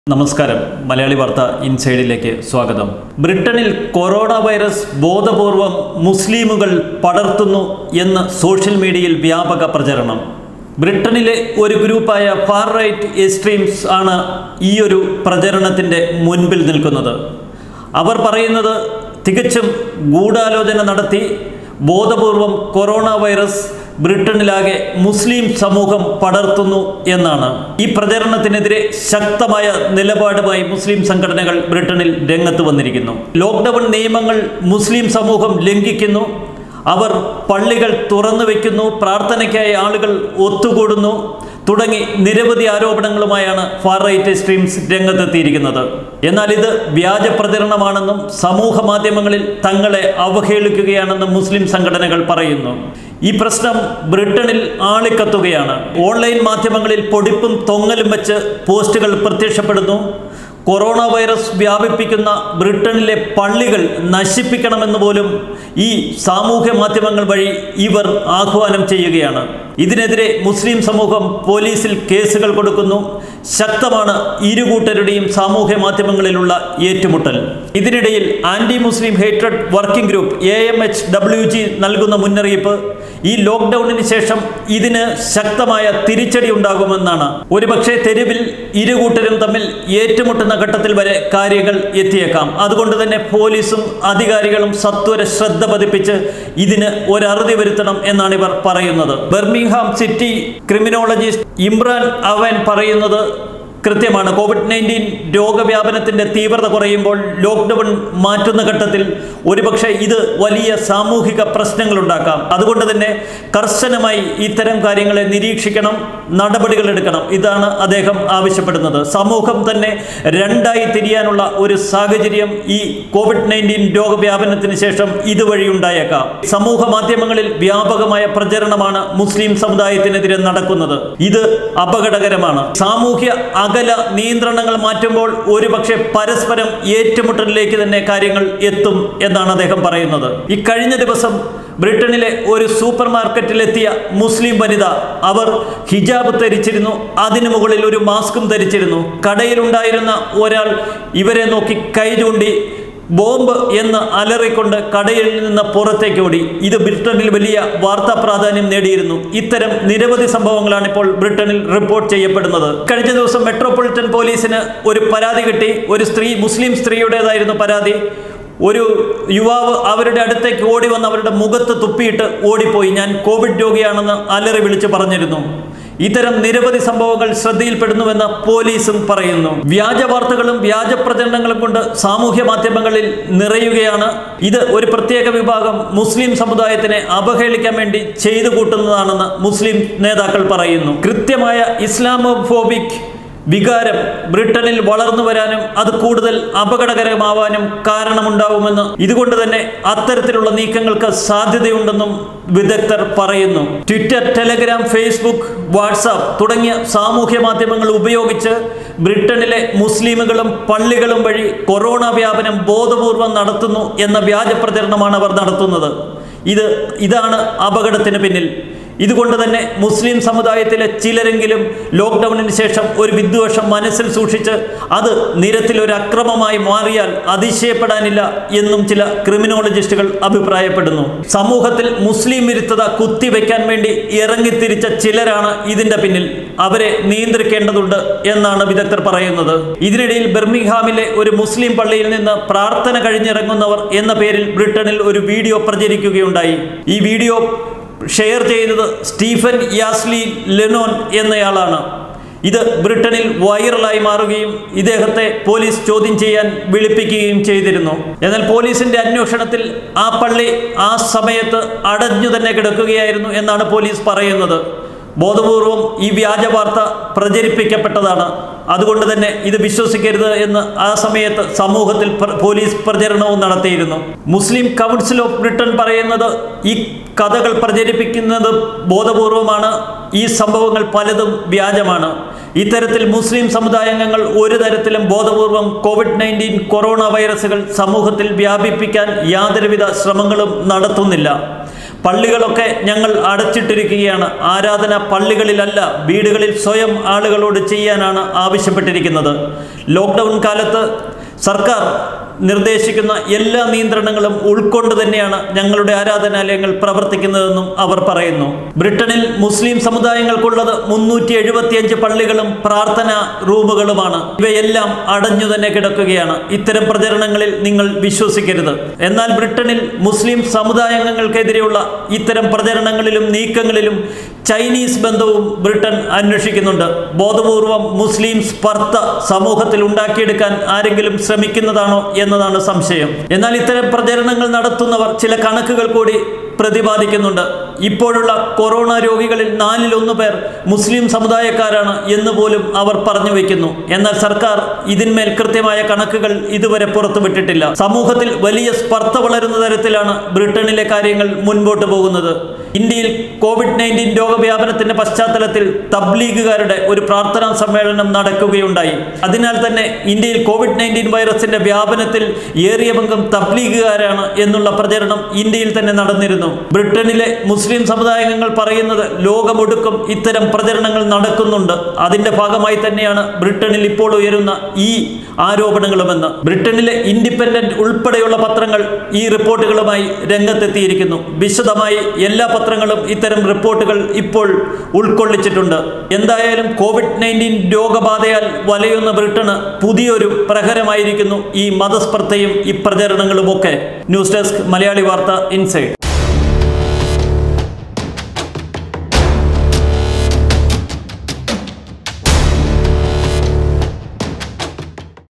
നമസ്കാരം മലയാളി വാർത്ത ഇൻസൈഡിലേക്ക് സ്വാഗതം ബ്രിട്ടനിൽ കൊറോണ വൈറസ് ബോധപൂർവം മുസ്ലിമുകൾ പടർത്തുന്നു എന്ന് സോഷ്യൽ മീഡിയയിൽ വ്യാപക പ്രചരണം ബ്രിട്ടനിലെ ഒരു ഗ്രൂപ്പായ ഫാർ റൈറ്റ് എക്സ്ട്രീംസ് ആണ് ഈ ഒരു പ്രചരണത്തിൻ്റെ മുൻപിൽ നിൽക്കുന്നത് അവർ പറയുന്നത് തികച്ചും ഗൂഢാലോചന നടത്തി ബോധപൂർവം കൊറോണ വൈറസ് ബ്രിട്ടനിലാകെ മുസ്ലിം സമൂഹം പടർത്തുന്നു എന്നാണ് ഈ പ്രചരണത്തിനെതിരെ ശക്തമായ നിലപാടുമായി മുസ്ലിം സംഘടനകൾ ബ്രിട്ടനിൽ രംഗത്ത് വന്നിരിക്കുന്നു ലോക്ക്ഡൗൺ നിയമങ്ങൾ മുസ്ലിം സമൂഹം ലംഘിക്കുന്നു അവർ പള്ളികൾ തുറന്നു വയ്ക്കുന്നു പ്രാർത്ഥനയ്ക്കായി ആളുകൾ ഒത്തുകൂടുന്നു തുടങ്ങി നിരവധി ആരോപണങ്ങളുമായാണ് ഫാർ റൈറ്റ് സ്ട്രീംസ് രംഗത്തെത്തിയിരിക്കുന്നത് എന്നാൽ ഇത് വ്യാജ പ്രചരണമാണെന്നും സമൂഹ മാധ്യമങ്ങളിൽ തങ്ങളെ അവഹേളിക്കുകയാണെന്നും മുസ്ലിം സംഘടനകൾ പറയുന്നു ഈ പ്രശ്നം ബ്രിട്ടനിൽ ആളിക്കത്തുകയാണ് ഓൺലൈൻ മാധ്യമങ്ങളിൽ പൊടിപ്പും തൊങ്ങലും വെച്ച് പോസ്റ്റുകൾ പ്രത്യക്ഷപ്പെടുന്നു കൊറോണ വൈറസ് വ്യാപിപ്പിക്കുന്ന ബ്രിട്ടനിലെ പള്ളികൾ നശിപ്പിക്കണമെന്ന് പോലും ഈ സാമൂഹ്യ മാധ്യമങ്ങൾ വഴി ഇവർ ആഹ്വാനം ചെയ്യുകയാണ് ഇതിനെതിരെ മുസ്ലിം സമൂഹം പോലീസിൽ കേസുകൾ കൊടുക്കുന്നു ശക്തമാണ് ഇരുകൂട്ടരുടെയും സാമൂഹ്യ മാധ്യമങ്ങളിലുള്ള ഏറ്റുമുട്ടൽ ഇതിനിടയിൽ anti Muslim hated working group A M H W G നൽകുന്ന മുന്നറിയിപ്പ് ഈ ലോക്ക്ഡൌണിന് ശേഷം ഇതിന് ശക്തമായ തിരിച്ചടി ഉണ്ടാകുമെന്നാണ് ഒരുപക്ഷെ തെരുവിൽ ഇരുകൂട്ടരും തമ്മിൽ ഏറ്റുമുട്ടുന്ന ഘട്ടത്തിൽ വരെ കാര്യങ്ങൾ എത്തിയേക്കാം അതുകൊണ്ട് തന്നെ പോലീസും അധികാരികളും സത്വര ശ്രദ്ധ പതിപ്പിച്ച് ഇതിന് ഒരറുതി വരുത്തണം എന്നാണ് ഇവർ പറയുന്നത് ബെർമിംഗ്ഹാം സിറ്റി ക്രിമിനോളജിസ്റ്റ് ഇമ്രാൻ അവൻ പറയുന്നത് കൃത്യമാണ് കോവിഡ് നയൻറ്റീൻ രോഗവ്യാപനത്തിൻ്റെ തീവ്രത കുറയുമ്പോൾ ലോക്ക്ഡൗൺ മാറ്റുന്ന ഘട്ടത്തിൽ ഒരുപക്ഷെ ഇത് വലിയ സാമൂഹിക പ്രശ്നങ്ങളുണ്ടാക്കാം അതുകൊണ്ട് തന്നെ കർശനമായി ഇത്തരം കാര്യങ്ങളെ നിരീക്ഷിക്കണം നടപടികൾ എടുക്കണം ഇതാണ് അദ്ദേഹം ആവശ്യപ്പെടുന്നത് സമൂഹം തന്നെ രണ്ടായി തിരിയാനുള്ള ഒരു സാഹചര്യം ഈ കോവിഡ് നയൻറ്റീൻ രോഗവ്യാപനത്തിന് ശേഷം ഇതുവഴി ഉണ്ടായേക്കാം സമൂഹ മാധ്യമങ്ങളിൽ വ്യാപകമായ പ്രചരണമാണ് മുസ്ലിം സമുദായത്തിനെതിരെ നടക്കുന്നത് ഇത് അപകടകരമാണ് സാമൂഹ്യ അകല നിയന്ത്രണങ്ങൾ മാറ്റുമ്പോൾ ഒരുപക്ഷെ പരസ്പരം ഏറ്റുമുട്ടലിലേക്ക് തന്നെ കാര്യങ്ങൾ എത്തും എന്നാണ് അദ്ദേഹം പറയുന്നത് ഈ കഴിഞ്ഞ ദിവസം ബ്രിട്ടനിലെ ഒരു സൂപ്പർ മാർക്കറ്റിലെത്തിയ മുസ്ലിം വനിത അവർ ഹിജാബ് ധരിച്ചിരുന്നു അതിനു മുകളിൽ ഒരു മാസ്കും ധരിച്ചിരുന്നു കടയിലുണ്ടായിരുന്ന ഒരാൾ ഇവരെ നോക്കി കൈ ചൂണ്ടി ബോംബ് എന്ന് അലറിക്കൊണ്ട് കടയിൽ നിന്ന് പുറത്തേക്ക് ഓടി ഇത് ബ്രിട്ടനിൽ വലിയ വാർത്താ പ്രാധാന്യം നേടിയിരുന്നു ഇത്തരം നിരവധി സംഭവങ്ങളാണ് ഇപ്പോൾ ബ്രിട്ടനിൽ റിപ്പോർട്ട് ചെയ്യപ്പെടുന്നത് കഴിഞ്ഞ ദിവസം മെട്രോപൊളിറ്റൻ പോലീസിന് ഒരു പരാതി കിട്ടി ഒരു സ്ത്രീ മുസ്ലിം സ്ത്രീയുടേതായിരുന്നു പരാതി ഒരു യുവാവ് അവരുടെ അടുത്തേക്ക് ഓടി വന്ന് അവരുടെ മുഖത്ത് തുപ്പിയിട്ട് ഓടിപ്പോയി ഞാൻ കോവിഡ് രോഗിയാണെന്ന് അലറി വിളിച്ച് പറഞ്ഞിരുന്നു ഇത്തരം നിരവധി സംഭവങ്ങൾ ശ്രദ്ധയിൽപ്പെടുന്നുവെന്ന് പോലീസും പറയുന്നു വ്യാജ വാർത്തകളും വ്യാജ പ്രചരണങ്ങളും കൊണ്ട് സാമൂഹ്യ മാധ്യമങ്ങളിൽ നിറയുകയാണ് ഇത് ഒരു പ്രത്യേക വിഭാഗം മുസ്ലിം സമുദായത്തിനെ അപഹേളിക്കാൻ വേണ്ടി ചെയ്തു കൂട്ടുന്നതാണെന്ന് മുസ്ലിം നേതാക്കൾ പറയുന്നു കൃത്യമായ ഇസ്ലാമോഫോബിക് വികാരം ബ്രിട്ടനിൽ വളർന്നു വരാനും അത് കൂടുതൽ അപകടകരമാവാനും കാരണമുണ്ടാവുമെന്ന് ഇതുകൊണ്ട് തന്നെ അത്തരത്തിലുള്ള നീക്കങ്ങൾക്ക് സാധ്യതയുണ്ടെന്നും വിദഗ്ധർ പറയുന്നു ട്വിറ്റർ ടെലഗ്രാം ഫേസ്ബുക്ക് വാട്സാപ്പ് തുടങ്ങിയ സാമൂഹ്യ മാധ്യമങ്ങൾ ഉപയോഗിച്ച് ബ്രിട്ടനിലെ മുസ്ലിമുകളും പള്ളികളും വഴി കൊറോണ വ്യാപനം ബോധപൂർവം നടത്തുന്നു എന്ന വ്യാജ പ്രചരണമാണ് അവർ നടത്തുന്നത് ഇത് ഇതാണ് അപകടത്തിന് പിന്നിൽ ഇതുകൊണ്ട് തന്നെ മുസ്ലിം സമുദായത്തിലെ ചിലരെങ്കിലും ലോക്ക്ഡൗണിന് ശേഷം ഒരു വിദ്വേഷം മനസ്സിൽ സൂക്ഷിച്ച് അത് നിരത്തിൽ ഒരു അക്രമമായി മാറിയാൽ അതിശയപ്പെടാനില്ല എന്നും ചില ക്രിമിനോളജിസ്റ്റുകൾ അഭിപ്രായപ്പെടുന്നു സമൂഹത്തിൽ മുസ്ലിം വിരുദ്ധത കുത്തിവെക്കാൻ വേണ്ടി ഇറങ്ങിത്തിരിച്ച ചിലരാണ് ഇതിന്റെ പിന്നിൽ അവരെ നിയന്ത്രിക്കേണ്ടതുണ്ട് എന്നാണ് വിദഗ്ധർ പറയുന്നത് ഇതിനിടയിൽ ബെർമിംഗ്ഹാമിലെ ഒരു മുസ്ലിം പള്ളിയിൽ നിന്ന് പ്രാർത്ഥന കഴിഞ്ഞിറങ്ങുന്നവർ എന്ന പേരിൽ ബ്രിട്ടനിൽ ഒരു വീഡിയോ പ്രചരിക്കുകയുണ്ടായി ഈ വീഡിയോ ഷെയർ ചെയ്തത് സ്റ്റീഫൻ യാസ്ലി ലെനോൻ എന്നയാളാണ് ഇത് ബ്രിട്ടനിൽ വൈറലായി മാറുകയും ഇദ്ദേഹത്തെ പോലീസ് ചോദ്യം ചെയ്യാൻ വിളിപ്പിക്കുകയും ചെയ്തിരുന്നു എന്നാൽ പോലീസിന്റെ അന്വേഷണത്തിൽ ആ പള്ളി ആ സമയത്ത് അടഞ്ഞു തന്നെ കിടക്കുകയായിരുന്നു എന്നാണ് പോലീസ് പറയുന്നത് ബോധപൂർവം ഈ വ്യാജ വാർത്ത പ്രചരിപ്പിക്കപ്പെട്ടതാണ് അതുകൊണ്ട് തന്നെ ഇത് വിശ്വസിക്കരുത് എന്ന് ആ സമയത്ത് സമൂഹത്തിൽ പ്ര- പോലീസ് പ്രചരണവും നടത്തിയിരുന്നു മുസ്ലിം കൗൺസിൽ ഓഫ് ബ്രിട്ടൻ പറയുന്നത് ഈ കഥകൾ പ്രചരിപ്പിക്കുന്നത് ബോധപൂർവമാണ് ഈ സംഭവങ്ങൾ പലതും വ്യാജമാണ് ഇത്തരത്തിൽ മുസ്ലിം സമുദായാംഗങ്ങൾ ഒരു തരത്തിലും ബോധപൂർവം കോവിഡ് നയൻറ്റീൻ കൊറോണ വൈറസുകൾ സമൂഹത്തിൽ വ്യാപിപ്പിക്കാൻ യാതൊരുവിധ ശ്രമങ്ങളും നടത്തുന്നില്ല പള്ളികളൊക്കെ ഞങ്ങൾ അടച്ചിട്ടിരിക്കുകയാണ് ആരാധന പള്ളികളിലല്ല വീടുകളിൽ സ്വയം ആളുകളോട് ചെയ്യാനാണ് ആവശ്യപ്പെട്ടിരിക്കുന്നത് ലോക്ക്ഡൗൺ കാലത്ത് സർക്കാർ നിർദ്ദേശിക്കുന്ന എല്ലാ നിയന്ത്രണങ്ങളും ഉൾക്കൊണ്ട് തന്നെയാണ് ഞങ്ങളുടെ ആരാധനാലയങ്ങൾ പ്രവർത്തിക്കുന്നതെന്നും അവർ പറയുന്നു ബ്രിട്ടനിൽ മുസ്ലിം സമുദായങ്ങൾക്കുള്ളത് മുന്നൂറ്റി എഴുപത്തിയഞ്ച് പള്ളികളും പ്രാർത്ഥനാ റൂമുകളുമാണ് ഇവയെല്ലാം അടഞ്ഞു തന്നെ കിടക്കുകയാണ് ഇത്തരം പ്രചരണങ്ങളിൽ നിങ്ങൾ വിശ്വസിക്കരുത് എന്നാൽ ബ്രിട്ടനിൽ മുസ്ലിം സമുദായാംഗങ്ങൾക്കെതിരെയുള്ള ഇത്തരം പ്രചരണങ്ങളിലും നീക്കങ്ങളിലും ചൈനീസ് ബന്ധവും ബ്രിട്ടൻ അന്വേഷിക്കുന്നുണ്ട് ബോധപൂർവം മുസ്ലിം സ്പർദ്ധ സമൂഹത്തിൽ ഉണ്ടാക്കിയെടുക്കാൻ ആരെങ്കിലും ശ്രമിക്കുന്നതാണോ എന്നതാണ് സംശയം എന്നാൽ ഇത്തരം പ്രചരണങ്ങൾ നടത്തുന്നവർ ചില കണക്കുകൾ കൂടി പ്രതിപാദിക്കുന്നുണ്ട് ഇപ്പോഴുള്ള കൊറോണ രോഗികളിൽ നാലിലൊന്നു പേർ മുസ്ലിം സമുദായക്കാരാണ് എന്ന് പോലും അവർ പറഞ്ഞു വയ്ക്കുന്നു എന്നാൽ സർക്കാർ ഇതിന്മേൽ കൃത്യമായ കണക്കുകൾ ഇതുവരെ പുറത്തുവിട്ടിട്ടില്ല സമൂഹത്തിൽ വലിയ സ്പർദ്ധ വളരുന്ന തരത്തിലാണ് ബ്രിട്ടനിലെ കാര്യങ്ങൾ മുൻപോട്ട് പോകുന്നത് ഇന്ത്യയിൽ കോവിഡ് നയൻറ്റീൻ രോഗവ്യാപനത്തിന്റെ പശ്ചാത്തലത്തിൽ തബ്ലീഗുകാരുടെ ഒരു പ്രാർത്ഥനാ സമ്മേളനം നടക്കുകയുണ്ടായി അതിനാൽ തന്നെ ഇന്ത്യയിൽ കോവിഡ് നയൻറ്റീൻ വൈറസിന്റെ വ്യാപനത്തിൽ ഏറിയ പങ്കും തബ്ലീഗുകാരാണ് എന്നുള്ള പ്രചരണം ഇന്ത്യയിൽ തന്നെ നടന്നിരുന്നു ബ്രിട്ടനിലെ മുസ്ലിം സമുദായങ്ങൾ പറയുന്നത് ലോകമൊടുക്കം ഇത്തരം പ്രചരണങ്ങൾ നടക്കുന്നുണ്ട് അതിന്റെ ഭാഗമായി തന്നെയാണ് ബ്രിട്ടനിൽ ഇപ്പോൾ ഉയരുന്ന ഈ ആരോപണങ്ങളുമെന്ന് ബ്രിട്ടനിലെ ഇൻഡിപെൻഡന്റ് ഉൾപ്പെടെയുള്ള പത്രങ്ങൾ ഈ റിപ്പോർട്ടുകളുമായി രംഗത്തെത്തിയിരിക്കുന്നു വിശദമായി എല്ലാ പത്രങ്ങളും ഇത്തരം റിപ്പോർട്ടുകൾ ഇപ്പോൾ ഉൾക്കൊള്ളിച്ചിട്ടുണ്ട് എന്തായാലും കോവിഡ് നയൻറ്റീൻ രോഗബാധയാൽ വലയുന്ന ബ്രിട്ടന് പുതിയൊരു പ്രഹരമായിരിക്കുന്നു ഈ മതസ്പർദ്ധയും ഈ പ്രചരണങ്ങളുമൊക്കെ ന്യൂസ് ഡെസ്ക് മലയാളി വാർത്ത ഇൻസൈഡ്